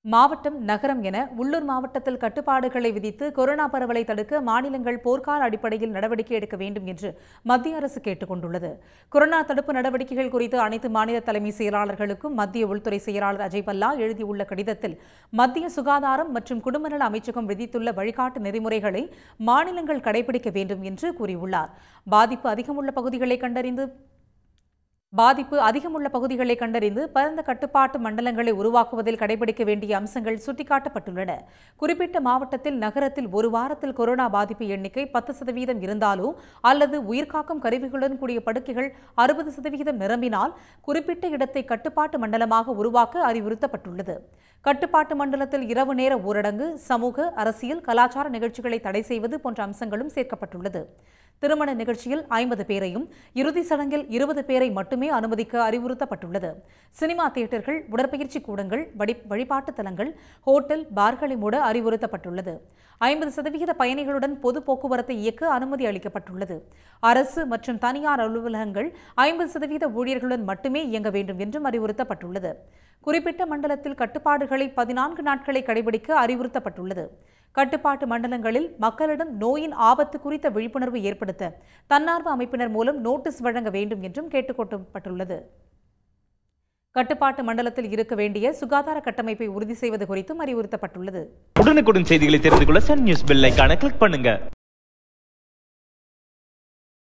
மாவட்டம் நகரம் என உள்ளூர் மாவட்டத்தில் கட்டுப்பாடுகளை விதித்து கொரோனா பரவலை தடுக்க மாநிலங்கள் போர்க்கால அடிப்படையில் நடவடிக்கை எடுக்க வேண்டும் என்று மத்திய அரசு கேட்டுக் கொண்டுள்ளது கொரோனா தடுப்பு நடவடிக்கைகள் குறித்து அனைத்து மாநில தலைமை செயலாளர்களுக்கும் மத்திய உள்துறை செயலாளர் அஜய் பல்லா எழுதியுள்ள கடிதத்தில் மத்திய சுகாதாரம் மற்றும் குடும்பநல அமைச்சகம் விதித்துள்ள வழிகாட்டு நெறிமுறைகளை மாநிலங்கள் கடைபிடிக்க வேண்டும் என்று கூறியுள்ளார் பாதிப்பு அதிகமுள்ள பகுதிகளை கண்டறிந்து பாதிப்பு அதிகமுள்ள பகுதிகளை கண்டறிந்து பரந்த கட்டுப்பாட்டு மண்டலங்களை உருவாக்குவதில் கடைபிடிக்க வேண்டிய அம்சங்கள் சுட்டிக்காட்டப்பட்டுள்ளன குறிப்பிட்ட மாவட்டத்தில் நகரத்தில் ஒரு வாரத்தில் கொரோனா பாதிப்பு எண்ணிக்கை பத்து சதவீதம் இருந்தாலோ அல்லது உயிர்காக்கும் கருவிகளுடன் கூடிய படுக்கைகள் அறுபது சதவிகிதம் நிரம்பினால் குறிப்பிட்ட இடத்தை கட்டுப்பாட்டு மண்டலமாக உருவாக்க அறிவுறுத்தப்பட்டுள்ளது கட்டுப்பாட்டு மண்டலத்தில் இரவு நேர ஊரடங்கு சமூக அரசியல் கலாச்சார நிகழ்ச்சிகளை தடை செய்வது போன்ற அம்சங்களும் சேர்க்கப்பட்டுள்ளது திருமண நிகழ்ச்சியில் ஐம்பது பேரையும் இறுதி சடங்கில் இருபது பேரை மட்டுமே அனுமதிக்க அறிவுறுத்தப்பட்டுள்ளது சினிமா தியேட்டர்கள் உடற்பயிற்சி கூடங்கள் வடி வழிபாட்டு தலங்கள் ஹோட்டல் பார்களை மூட அறிவுறுத்தப்பட்டுள்ளது ஐம்பது சதவிகித பயணிகளுடன் பொது போக்குவரத்தை இயக்க அனுமதி அளிக்கப்பட்டுள்ளது அரசு மற்றும் தனியார் அலுவலகங்கள் ஐம்பது சதவீத ஊழியர்களுடன் மட்டுமே இயங்க வேண்டும் என்றும் அறிவுறுத்தப்பட்டுள்ளது குறிப்பிட்ட மண்டலத்தில் கட்டுப்பாடுகளை பதினான்கு நாட்களை கடைபிடிக்க அறிவுறுத்தப்பட்டுள்ளது கட்டுப்பாட்டு மண்டலங்களில் மக்களிடம் நோயின் ஆபத்து குறித்த விழிப்புணர்வு ஏற்படுத்த தன்னார்வ அமைப்பினர் மூலம் நோட்டீஸ் வழங்க வேண்டும் என்றும் கேட்டுக்கொள்ளப்பட்டுள்ளது கட்டுப்பாட்டு மண்டலத்தில் இருக்க வேண்டிய சுகாதார கட்டமைப்பை உறுதி செய்வது குறித்தும் அறிவுறுத்தப்பட்டுள்ளது உடனுக்குடன் செய்திகளை தெரிந்து கொள்ள சன் நியூஸ் பெல் ஐகானை கிளிக் பண்ணுங்க